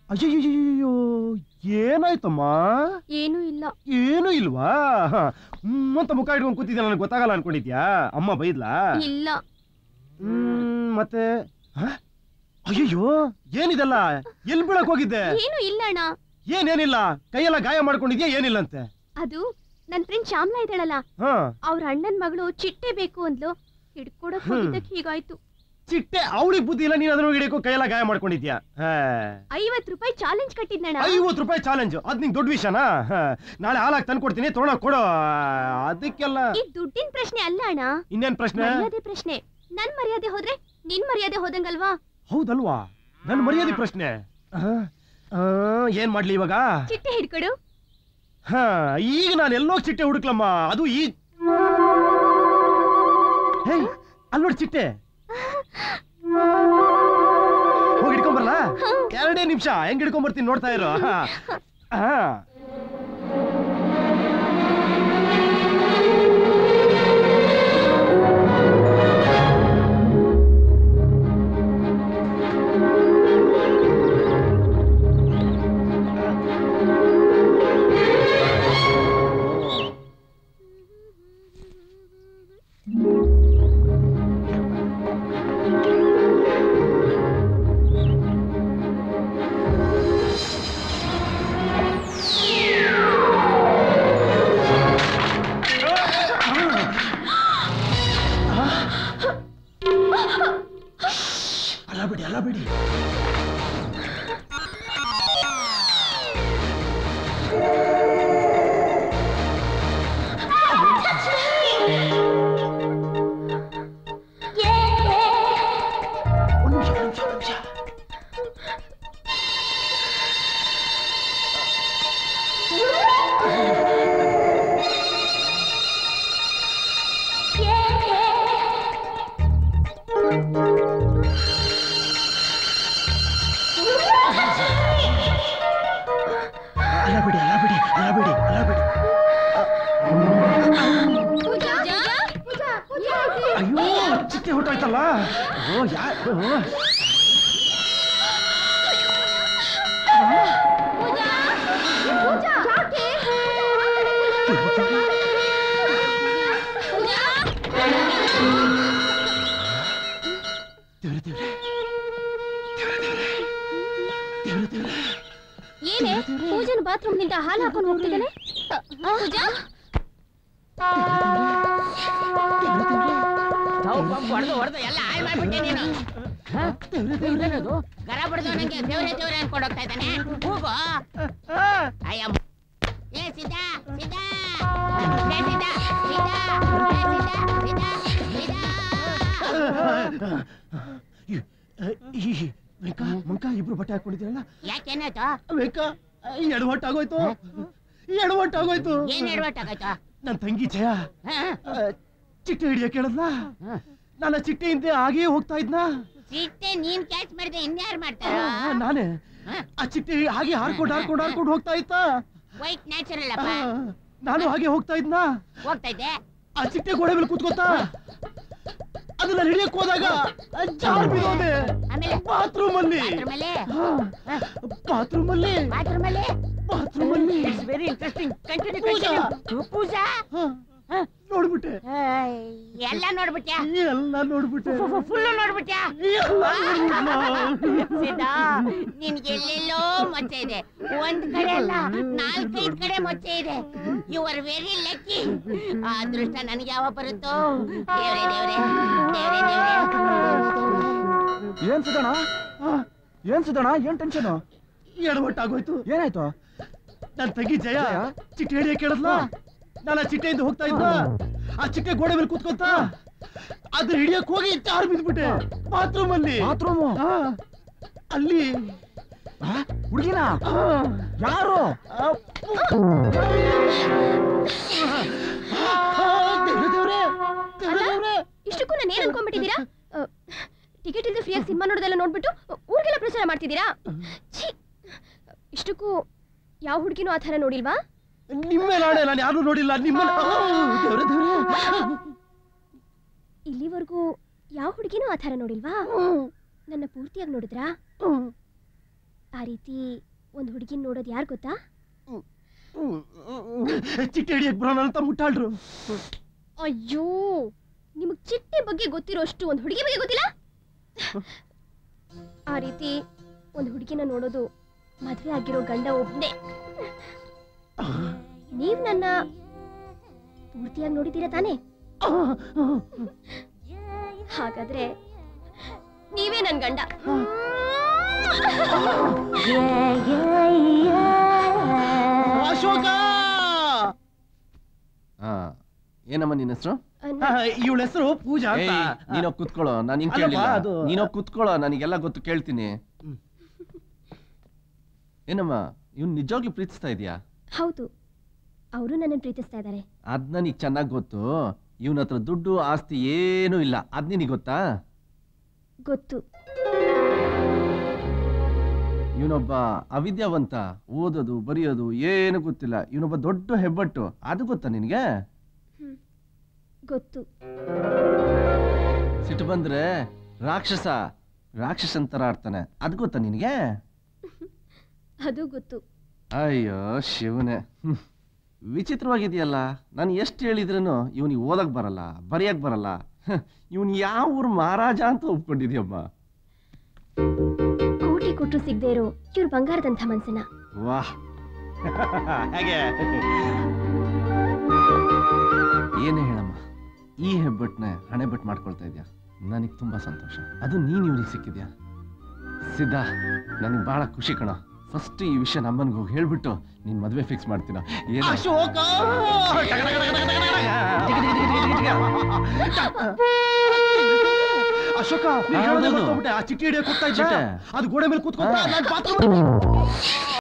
ಅಯ್ಯಯ್ಯೋ ಏನಾಯ್ತಮ್ಮ ಏನೂ ಇಲ್ಲ ಏನೂ ಇಲ್ವಾ ಹ್ಮ್ ಅಂತ ಮುಖ ಇಟ್ಕೊಂಡು ಕೂತಿದ್ದೆ ನನಗೆ ಗೊತ್ತಾಗಲ್ಲ ಅನ್ಕೊಂಡಿದ್ಯಾ ಅಮ್ಮ ಬೈದ್ಲಾ ಇಲ್ಲ ಹ್ಮ್ ಮತ್ತೆ ಹ? ಅಯ್ಯಯ್ಯೋ ಏನಿದೆಲ್ಲ ಎಲ್ ಬೀಳಕ್ ಹೋಗಿದ್ದೆ ಏನೂ ಇಲ್ಲ ಅಣ್ಣ ಏನೇನಿಲ್ಲ ಕೈಯೆಲ್ಲ ಗಾಯ ಮಾಡ್ಕೊಂಡಿದ್ಯಾ ಏನಿಲ್ಲಂತೆ ಅದು ನನ್ ಫ್ರೆಂಡ್ ಶ್ಯಾಮ್ಲಾ ಇದ್ದಾಳಲ್ಲ ಹಾ ಅವ್ರ ಅಣ್ಣನ್ ಮಗಳು ಚಿಟ್ಟೆ ಬೇಕು ಅಂದ್ಲು ಹಿಡ್ಕೊಡಕ್ ಹ್ಮ್. ಹೋಗಿದ್ದಕ್ ಹೀಗಾಯ್ತು ಚಿಟ್ಟೆ ಅವಳಿಗೆ ಬುದ್ಧಿ ಇಲ್ಲ ನೀನ್ ಅದ್ರ ಹಿಡಿಯಕ್ಕೂ ಕೈಯೆಲ್ಲ ಗಾಯ ಮಾಡ್ಕೊಂಡಿದ್ಯಾ ಹಾ. ಐವತ್ ರೂಪಾಯಿ ಚಾಲೆಂಜ್ ಕಟ್ಟಿದ್ನಣ್ಣ ಐವತ್ತು ರೂಪಾಯಿ ಚಾಲೆಂಜ್ ಅದ್ ನಿಂಗ್ ದೊಡ್ಡ ವಿಷಯನಾ ಹಾ. ನಾಳೆ ಹಾಲಾಗಿ ತಂದ್ಕೊಡ್ತೀನಿ ತೊಗೊಳಕ್ ಕೊಡು ಅದಕ್ಕೆಲ್ಲ ಈ ದುಡ್ಡಿನ ಪ್ರಶ್ನೆ ಅಲ್ಲ ಅಣ್ಣ ಇನ್ನೇನ್ ಪ್ರಶ್ನೆ ಮರ್ಯಾದೆ ಪ್ರಶ್ನೆ ನನ್ ಮರ್ಯಾದೆ ಹೋದ್ರೆ ನಿನ್ ಮರ್ಯಾದೆ ಹೋದಂಗಲ್ವಾ ಹೌದಲ್ವಾ ನನ್ ಮರ್ಯಾದೆ ಪ್ರಶ್ನೆ ಆ, ಆ, ಏನ್ ಮಾಡ್ಲಿ ಇವಾಗ ಚಿಟ್ಟೆ ಹಿಡ್ಕೊಡು ಹಾ ಈಗ ನಾನು ಎಲ್ಲೋಗ್ ಚಿಟ್ಟೆ ಹುಡುಕ್ಲಮ್ಮ ಅದು ಈ ಹೇ ಅಲ್ಲಿ ನೋಡಿ ಚಿಟ್ಟೆ ಹೋಗಿ ಹಿಡ್ಕೊಂಬರ್ಲ ಎರಡೇ ನಿಮಿಷ ಹೆಂಗ್ ಹಿಡ್ಕೊಂಬರ್ತೀನಿ ನೋಡ್ತಾ ಇರೋ ಹಾ. ಹಾ ಅಲ್ಲ ಬಿಡಿ ಅಲ್ಲ ಬಿಡಿ ಒಂದ್ ನಿಮಿಷ ಒಂದ್ ನಿಮಿಷ ಒಂದ್ ನಿಮಿಷ ಅಲ್ಲ ಬಿಡಿ ಅಲ್ಲ ಬಿಡಿ ಅಲ್ಲ ಬಿಡಿ ಅಲ್ಲ ಬಿಡಿ ಅಯ್ಯೋ ಚಿಟ್ಟೆ ಹೊಟ್ಟೋಯ್ತಲ್ಲ ಓ ಯಾ ಓ. ದೇವ್ರೆ ದೇವ್ರೆ ದೇವ್ರೆ ದೇವ್ರೆ ದೇವ್ರೆ ದೇವ್ರೆ ಏನೇ ಪೂಜನ್ ಬಾತ್ರೂಮ್ ನಿಂದ ಹಾಲು ಹಾಕೊಂಡು ಹೋಗ್ತಿದ್ದಾನೆ ಪೂಜಾ ಹೊಡೆದು ಹೊಡೆದು ಎಲ್ಲ ಹಾಳು ಮಾಡ್ಬಿಟ್ಟೆ ನೀನು ಇದೇನದು? ಗರ ಬಡ್ದು ನಂಗೆ ದೇವ್ರೆ ದೇವ್ರೆ ಅನ್ಕೊಂಡು ಹೋಗ್ತಾ ಇದ್ದಾನೆ ಹೋಗು ಅಯ್ಯ ಮ್- ಏ ಸಿದ್ಧ ಸಿದ್ಧ ಏ ಸಿದ್ಧ ಸಿದ್ಧ ಏ ಸಿದ್ಧ ಸಿದ್ಧ ಸಿದ್ಧ ಈ- ಈ ವೆಂಕ ಮಂಕ ಇಬ್ರು ಬಟ್ಟೆ ಹಾಕೊಂಡಿದ್ದೀರಲ್ಲ ಯಾಕೇನಾಯ್ತು ವೆಂಕ ಈ ಎಡವಟ್ಟಾಗೋಯ್ತು ಈ ಎಡವಟ್ಟಾಗೋಯ್ತು ಏನ್ ಎಡವಟ್ಟಾಗಾಯ್ತು ನನ್ ತಂಗಿ ಜಯ ಹ? ಆ, ಚಿಟ್ಟೆ ಹಿಡಿಯ ಕೇಳದ್ಲ ನಾನು ಆ ಚಿಟ್ಟೆ ಹಿಂದೆ ಹಾಗೇ ಹೋಗ್ತಾ ಇದ್ನಾ ಸಿಟ್ಟೆ ನೀನ್ ಕ್ಯಾಚ್ ಮಾಡಿದೆ ಇನ್ಯಾರು ಮಾಡ್ತಾರ ಆ, ನಾನೇ ಆ ಚಿಟ್ಟೆ ಹಾಗೆ ಹಾರ್ಕೊಂಡು ಹಾರ್ಕೊಂಡು ಹಾರ್ಕೊಂಡು ಹೋಗ್ತಾ ಇತ್ತಾ ವೈಟ್ ನ್ಯಾಚುರಲ್ ಆ, ಅಪ್ಪ ನಾನು ಹಾಗೆ ಹೋಗ್ತಾ ಇದ್ನಾ ಹೋಗ್ತಾ ಇದ್ದೆ ಆ ಚಿಟ್ಟೆ ಗೋಡೆ ಮೇಲೆ ಕೂತ್ಕೋತಾ ಅದನ್ನ ಹಿಡಿಯಕ್ ಹೋದಾಗ ಜಾರ್ ಬಿದ್ದೋದೆ ಆಮೇಲೆ ಬಾತ್ರೂಮ್ ಅಲ್ಲಿ ಬಾತ್ರೂಮ್ ಅಲ್ಲಿ ಬಾತ್ರೂಮ್ ಅಲ್ಲಿ ಬಾತ್ರೂಮ್ ಅಲ್ಲಿ ಬಾತ್ರೂಮ್ ಅಲ್ಲಿ it's very interesting continue Pooja. Continue Pooja ಹ, ನೋಡ್ಬಿಟ್ಟೆ ಎಲ್ಲ ನೋಡ್ಬಿಟ್ಯಾ ಎಲ್ಲ ನೋಡ್ಬಿಟ್ಟೆ ಫುಲ್ ನೋಡ್ಬಿಟ್ಯಾ ಎಲ್ಲ ನೋಡ್ಬಿಟ್ನಾ? ಸೀದಾ ನಿನ್ಗೆ ಎಲ್ಲೆಲ್ಲೋ ಮೊಚ್ಚೆ ಇದೆ ಒಂದ್ ಕಡೆ ಅಲ್ಲ ನಾಲ್ಕೈದು ಕಡೆ ಮೊಚ್ಚೆ ಇದೆ ಯು ಆರ್ ವೆರಿ ಲಕ್ಕಿ ಆ ಅದೃಷ್ಟ ನನಗೆ ಯಾವ ಬರುತ್ತೋ ದೇವ್ರೆ ದೇವ್ರೆ ದೇವ್ರೆ ದೇವ್ರೆ ಏನ್ ಸುಧಣ ಏನ್ ಸುಧಣ ಏನ್ ಟೆನ್ಷನ್ ಎಡವಟ್ಟಾಗೋಯ್ತು ಏನಾಯ್ತು ನನ್ ತಂಗಿ ಜಯ ಚಿಟ್ಟೆ ಹಿಡಿಯ ಕೇಳದ್ಲ ನಾನು ಆ ಚಿಟ್ಟೆಯಿಂದ ಹೋಗ್ತಾ ಇದ್ದ ಆ ಚಿಟ್ಟೆ ಗೋಡೆ ಮೇಲೆ ಕೂತ್ಕೊಂತ ಅದ್ರ ಹಿಡಿಯಕ್ ಹೋಗಿ ಜಾರ್ ಬಿದ್ಬಿಟ್ಟೆ ಬಾತ್ರೂಮ್ ಅಲ್ಲಿ ಬಾತ್ರೂಮು ಆ, ಅಲ್ಲಿ ಹುಡುಗಿನ ಆ, ಯಾರು ಆ, ಆ, ದೇವ್ರೆ, ದೇವ್ರೆ, ದೇವ್ರೆ, ದೇವ್ರೆ. ಇಷ್ಟಕ್ಕೂ ನಾನು ಏನ್ ಅನ್ಕೊಂಡ್ಬಿಟ್ಟಿದ್ದೀರಾ ಟಿಕೆಟ್ ಇಲ್ಲದೆ ಫ್ರೀಯಾಗಿ ಸಿನಿಮಾ ನೋಡೋದೆಲ್ಲ ನೋಡ್ಬಿಟ್ಟು ಊರಿಗೆಲ್ಲ ಪ್ರಚಾರ ಮಾಡ್ತಿದ್ದೀರಾ ಛೀ ಇಷ್ಟಕ್ಕೂ ಯಾವ ಹುಡುಗಿನೂ ಆ ಥರ ನೋಡಿಲ್ವಾ ನಿಮ್ಮ ನಾಳೆ ನಾನು ಯಾರು ನೋಡಿಲ್ಲ ನಿಮ್ಮ ದೇವ್ರೆ ದೇವ್ರೆ ಇಲ್ಲಿವರೆಗೂ ಯಾವ ಹುಡುಗಿನೂ ಆ ಥರ ನೋಡಿಲ್ವಾ ನನ್ನ ಪೂರ್ತಿಯಾಗಿ ನೋಡಿದ್ರಾ ಆ ರೀತಿ ಒಂದು ಹುಡುಗಿನ ನೋಡೋದು ಯಾರು ಗೊತ್ತಾ ಚಿಟ್ಟೆ ಹಿಡಿಯಕ್ ಬರೋಣ ಅಂತ ಮುಟ್ಟಾಳ್ರು ಅಯ್ಯೋ ನಿಮಗ್ ಚಿಟ್ಟೆ ಬಗ್ಗೆ ಗೊತ್ತಿರೋಷ್ಟು ಒಂದು ಹುಡುಗಿ ಬಗ್ಗೆ ಗೊತ್ತಿಲ್ಲ ಆ ರೀತಿ ಒಂದು ಹುಡುಗಿನ ನೋಡೋದು ಮದ್ವೆ ಆಗಿರೋ ಗಂಡ ಒಬ್ನೇ ನೀವ್ ನನ್ನ ಪೂರ್ತಿಯಾಗಿ ನೋಡಿದ್ದೀರಾ ತಾನೇ ಹಾಗಾದ್ರೆ ನೀವೇ ನನ್ ಗಂಡ ಅಶೋಕ ಹಾ ಏನಮ್ಮ ನಿನ್ನ ಹೆಸರು ಇವಳ ಹೆಸರು ಪೂಜಾ ಅಂತ ನೀನೋ ಕುತ್ಕೊಳ್ಳೋ ನಾನು ಹಿಂಗ್ ಅಲ್ಲಪ್ಪ, ಕೇಳಿಲ್ಲ ಅದು- ನೀನೋ ಕುತ್ಕೊಳ್ಳೋ ನನಗೆಲ್ಲ ಗೊತ್ತು ಕೇಳ್ತೀನಿ ಹ್ಮ್. ಏನಮ್ಮ ಇವ್ನು ನಿಜವಾಗ್ಲೂ ಪ್ರೀತಿಸ್ತಾ ಇದೀಯಾ ಹೌದು ಅವರು ನನ್ನನ್ನು ಪ್ರೀತಿಸ್ತಾ ಇದ್ದಾರೆ ಅದ್ ನನಗೆ ಚೆನ್ನಾಗಿ ಗೊತ್ತು ಇವನ ಹತ್ರ ದುಡ್ಡು ಆಸ್ತಿ ಏನೂ ಇಲ್ಲ ಅದ್ ನಿನಗೆ ಗೊತ್ತಾ ಗೊತ್ತು ಇವನೊಬ್ಬ ಅವಿದ್ಯಾವಂತ ಓದೋದು ಬರೆಯೋದು ಏನು ಗೊತ್ತಿಲ್ಲ ಇವನೊಬ್ಬ ದೊಡ್ಡ ಹೆಬ್ಬಟ್ಟು ಅದು ಗೊತ್ತಾ ನಿನಗೆ ಗೊತ್ತು ಸಿಟ್ಟು ಬಂದ್ರೆ ರಾಕ್ಷಸ ರಾಕ್ಷಸನ್ ತರ ಆಡ್ತಾನೆ ಅದು ಗೊತ್ತಾ ನಿನಗೆ ಅದು ಗೊತ್ತು ಅಯ್ಯೋ ಶಿವನೇ ಹ್ಮ್. ವಿಚಿತ್ರವಾಗಿದೆಯಲ್ಲ ನಾನು ಎಷ್ಟು ಹೇಳಿದ್ರೂ ಇವನಿಗೆ ಓದಕ್ ಬರಲ್ಲ ಬರೆಯಕ್ ಬರಲ್ಲ ಇವನ್ ಯಾವ ಊರ್ ಮಹಾರಾಜ ಅಂತ ಒಪ್ಕೊಂಡಿದ್ಯಮ್ಮ ಕೋಟಿ ಕೊಟ್ಟರು ಸಿಗದೆ ಇರೋ ಇವ್ರ ಬಂಗಾರದಂಥ ಮನ್ಸನ್ನ ವಾಹ್ ಹೇಗೆ ಏನೇ ಹೇಳಮ್ಮ ಈ ಹೆಬ್ಬಟ್ನೆ ಹಣೆ ಬಟ್ ಮಾಡ್ಕೊಳ್ತಾ ಇದ್ಯಾ ನನಗೆ ತುಂಬಾ ಸಂತೋಷ ಅದು ನೀನ್ ಇವ್ರಿಗೆ ಸಿಕ್ಕಿದ್ಯಾ ಸಿದ್ಧ ನನಗೆ ಬಹಳ ಖುಷಿ ಕಣ ಫಸ್ಟ್ ಈ ವಿಷಯ ನಮ್ಮನ್ಗೆ ಹೋಗಿ ಹೇಳ್ಬಿಟ್ಟು ನಿನ್ ಮದ್ವೆ ಫಿಕ್ಸ್ ಮಾಡ್ತೀನ ಏನು ಅಶೋಕ ಅಶೋಕ ನೀನ್ ಹಾ, ಹೇಳೋದೇ ಹೌದು. ಮರ್ತೋಗ್ಬಿಟ್ಟೆ. ಆ ಚಿಟ್ಟಿ ಹಿಡಿಯಕ್ ಹೋಗ್ತಾ ಇದ್ದೆ ಚಿಟ್ಟೆ? ಅದು ಗೋಡೆ ಮೇಲೆ ಕೂತ್ಕೊಂಡ ನಾನು ಬಾತ್ರೂಮ್